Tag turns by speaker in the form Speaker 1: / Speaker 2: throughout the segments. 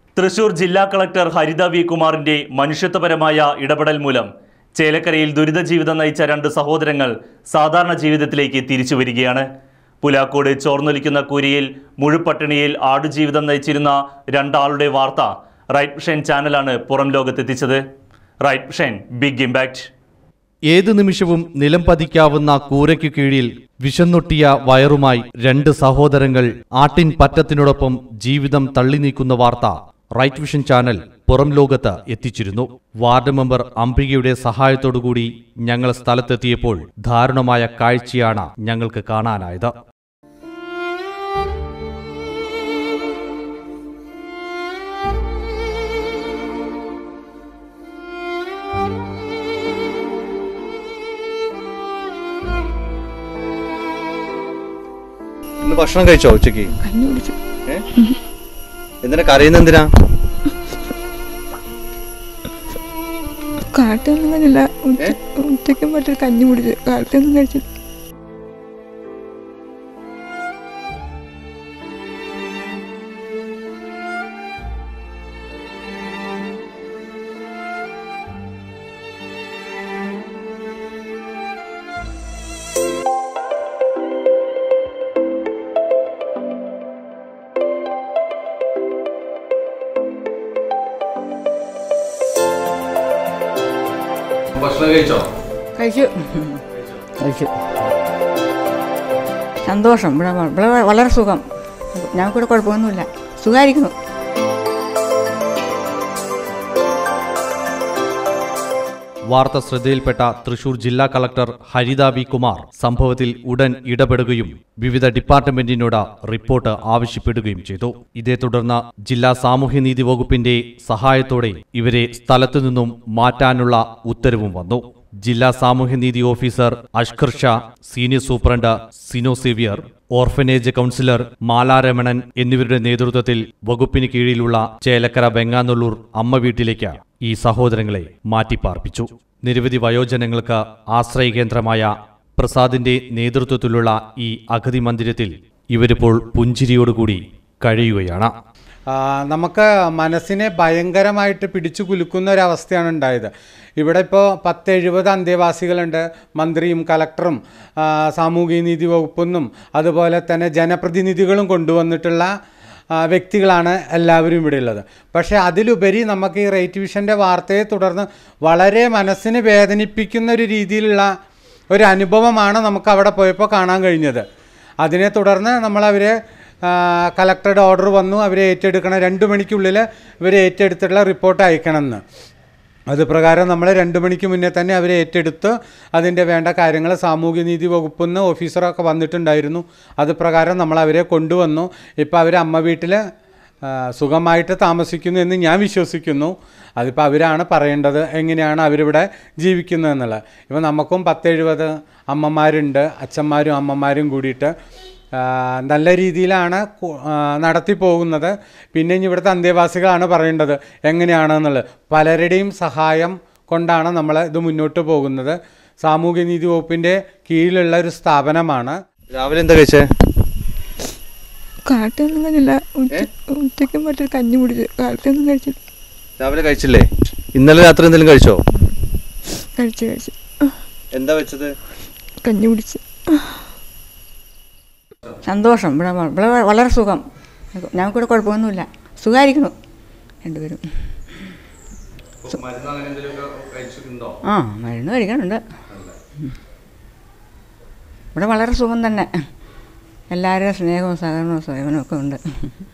Speaker 1: തൃശൂർ ജില്ലാ കളക്ടർ ഹരിത വി കുമാറിന്റെ മനുഷ്യത്വപരമായ ഇടപെടൽ മൂലം ചേലക്കരയിൽ ദുരിത ജീവിതം നയിച്ച രണ്ട് സഹോദരങ്ങൾ സാധാരണ ജീവിതത്തിലേക്ക് തിരിച്ചു വരികയാണ് പുലാക്കോട് ചോർന്നൊലിക്കുന്ന കൂരിയിൽ മുഴുപട്ടിണിയിൽ ആടുജീവിതം നയിച്ചിരുന്ന രണ്ടാളുടെ വാർത്ത റൈറ്റ് വിഷൻ ചാനലാണ് പുറം ലോകത്തെത്തിച്ചത് റൈറ്റ് വിഷൻ ബിഗ് ഇമ്പാക്റ്റ്
Speaker 2: ഏത് നിമിഷവും നിലം പതിക്കാവുന്ന കൂരയ്ക്കു കീഴിൽ വിശന്നൊട്ടിയ വയറുമായി രണ്ട് സഹോദരങ്ങൾ ആട്ടിൻ പറ്റത്തിനോടൊപ്പം ജീവിതം തള്ളി നീക്കുന്ന വാർത്ത റൈറ്റ് വിഷൻ ചാനൽ പുറം ലോകത്ത് എത്തിച്ചിരുന്നു വാർഡ് മെമ്പർ അംബികയുടെ സഹായത്തോടുകൂടി ഞങ്ങൾ സ്ഥലത്തെത്തിയപ്പോൾ ദാരുണമായ കാഴ്ചയാണ് ഞങ്ങൾക്ക് കാണാനായത് ഇന്ന് ഭക്ഷണം കഴിച്ചോ ഉച്ചക്ക്
Speaker 3: കഞ്ഞി കുടിച്ചു
Speaker 2: എന്തിനാ കരയുന്ന എന്തിനാ
Speaker 3: കാലത്തൊന്നും കഴിച്ചില്ല ഉച്ച- ഉച്ചയ്ക്കും മറ്റൊരു കഞ്ഞി കുടിച്ചു കാലത്തൊന്നും കഴിച്ചില്ല
Speaker 2: ഭക്ഷണം കഴിച്ചോ
Speaker 4: കഴിച്ചു കഴിച്ചു സന്തോഷം ഇവിടെ വ- ഇവിടെ വളരെ സുഖം ഞങ്ങൾക്കിവിടെ കുഴപ്പമൊന്നുമില്ല സുഖമായിരിക്കുന്നു
Speaker 2: വാർത്ത ശ്രദ്ധയിൽപ്പെട്ട തൃശൂർ ജില്ലാ കളക്ടർ ഹരിത വി കുമാർ സംഭവത്തിൽ ഉടൻ ഇടപെടുകയും വിവിധ ഡിപ്പാർട്ട്മെന്റിനോട് റിപ്പോർട്ട് ആവശ്യപ്പെടുകയും ചെയ്തു ഇതേ തുടർന്ന് ജില്ലാ സാമൂഹ്യനീതി വകുപ്പിന്റെ സഹായത്തോടെ ഇവരെ സ്ഥലത്തു നിന്നും മാറ്റാനുള്ള ഉത്തരവും വന്നു ജില്ലാ സാമൂഹ്യനീതി officer Ashkar Shah senior superintendent Sino Xavier orphanage councillor Malaramanan എന്നിവരുടെ നേതൃത്വത്തിൽ വകുപ്പിന് കീഴിലുള്ള ചേലക്കര വെങ്ങാനല്ലൂർ അമ്മ വീട്ടിലേക്ക് ഈ സഹോദരങ്ങളെ മാറ്റിപ്പാർപ്പിച്ചു നിരവധി വയോജനങ്ങൾക്ക് ആശ്രയകേന്ദ്രമായ പ്രസാദിന്റെ നേതൃത്വത്തിലുള്ള ഈ അഗതി മന്ദിരത്തിൽ ഇവരിപ്പോൾ പുഞ്ചിരിയോടുകൂടി കഴിയുകയാണ്
Speaker 5: ആ, നമുക്ക് മനസ്സിനെ ഭയങ്കരമായിട്ട് പിടിച്ചു കുലുക്കുന്ന ഒരവസ്ഥയാണ് ഉണ്ടായത് ഇവിടെ ഇപ്പോൾ പത്ത് എഴുപത് അന്തേവാസികളുണ്ട് മന്ത്രിയും കലക്ടറും ആ, സാമൂഹ്യനീതി വകുപ്പെന്നും അതുപോലെ തന്നെ ജനപ്രതിനിധികളും കൊണ്ടുവന്നിട്ടുള്ള ആ, വ്യക്തികളാണ് എല്ലാവരും ഇവിടെ ഉള്ളത് പക്ഷേ അതിലുപരി നമുക്ക് ഈ റേറ്റ് വിഷൻ്റെ വാർത്തയെ തുടർന്ന് വളരെ മനസ്സിന് വേദനിപ്പിക്കുന്ന ഒരു രീതിയിലുള്ള ഒരു അനുഭവമാണ് നമുക്ക് അവിടെ പോയപ്പോൾ കാണാൻ കഴിഞ്ഞത് അതിനെ തുടർന്ന് നമ്മളവരെ കലക്ടറുടെ ഓർഡർ വന്നു അവരെ ഏറ്റെടുക്കണം രണ്ട് മണിക്കുള്ളിൽ ഇവരെ ഏറ്റെടുത്തിട്ടുള്ള റിപ്പോർട്ട് അയക്കണമെന്ന് അത് പ്രകാരം നമ്മൾ രണ്ട് മണിക്ക് മുന്നേ തന്നെ അവരെ ഏറ്റെടുത്ത് അതിൻ്റെ വേണ്ട കാര്യങ്ങൾ സാമൂഹ്യനീതി വകുപ്പിൽ നിന്ന് ഓഫീസറൊക്കെ വന്നിട്ടുണ്ടായിരുന്നു അത് പ്രകാരം നമ്മൾ അവരെ കൊണ്ടുവന്നു ഇപ്പോൾ അവർ അമ്മ വീട്ടിൽ സുഖമായിട്ട് താമസിക്കുന്നു എന്ന് ഞാൻ വിശ്വസിക്കുന്നു അതിപ്പോൾ അവരാണ് പറയേണ്ടത് എങ്ങനെയാണ് അവരിവിടെ ജീവിക്കുന്നത് എന്നുള്ളത് ഇപ്പം നമുക്കും പത്തെഴുപത് അമ്മമാരുണ്ട് അച്ഛന്മാരും അമ്മമാരും കൂടിയിട്ട് ആ, നല്ല രീതിയിലാണ് കു- ആ, നടത്തി പോകുന്നത് പിന്നെ ഇനി ഇവിടുത്തെ അന്തേവാസികളാണ് പറയേണ്ടത് എങ്ങനെയാണെന്നുള്ളത് പലരുടെയും സഹായം കൊണ്ടാണ് നമ്മൾ ഇത് മുന്നോട്ട് പോകുന്നത് സാമൂഹ്യനീതി വകുപ്പിൻ്റെ കീഴിലുള്ള ഒരു സ്ഥാപനമാണ്
Speaker 2: രാവിലെ എന്താ കഴിച്ചേ
Speaker 3: കാലത്തൊന്നും കഴിച്ചില്ല ഉച്ച- ഉച്ചയ്ക്കും മറ്റൊരു കഞ്ഞി കുടിച്ചു കാലത്തൊന്നും കഴിച്ചില്ല
Speaker 2: രാവിലെ കഴിച്ചില്ലേ ഇന്നലെ രാത്രി എന്തെങ്കിലും കഴിച്ചോ
Speaker 3: കഴിച്ചു കഴിച്ചു
Speaker 2: എന്താ വെച്ചത്
Speaker 3: കഞ്ഞി കുടിച്ചു
Speaker 4: സന്തോഷം ഇവിടെ വ- ഇവിടെ വളരെ സുഖം ഞങ്ങൾക്കിവിടെ കുഴപ്പമൊന്നുമില്ല സുഖമായിരിക്കുന്നു രണ്ടുപേരും ആ മരുന്ന് കഴിക്കുന്നുണ്ട് ഉം. ഇവിടെ വളരെ സുഖം തന്നെ എല്ലാവരുടെയും സ്നേഹവും സഹകരണവും സേവനവും ഒക്കെ ഉണ്ട്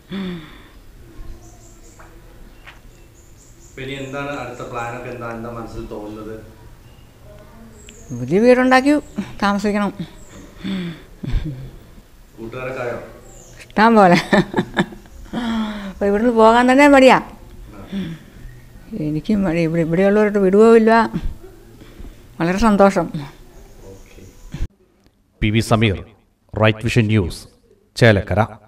Speaker 2: ഇനി എന്താണ് അടുത്ത പ്ലാനൊക്കെ എന്താ എന്താ മനസ്സിൽ തോന്നുന്നത്
Speaker 4: പുതിയ വീടുണ്ടാക്കി താമസിക്കണം
Speaker 2: കൂട്ടുകാരൊക്കെ ആയോ
Speaker 4: ഇഷ്ടം പോലെ അപ്പോൾ ഇവിടുന്ന് പോകാൻ തന്നെ മടിയാ എനിക്കും മടി ഇവിടെ ഇവിടെയുള്ളവരോട്ട് വിടുവോ ഇല്ല വളരെ സന്തോഷം
Speaker 2: P V Sameer Right Vision news Chelakkara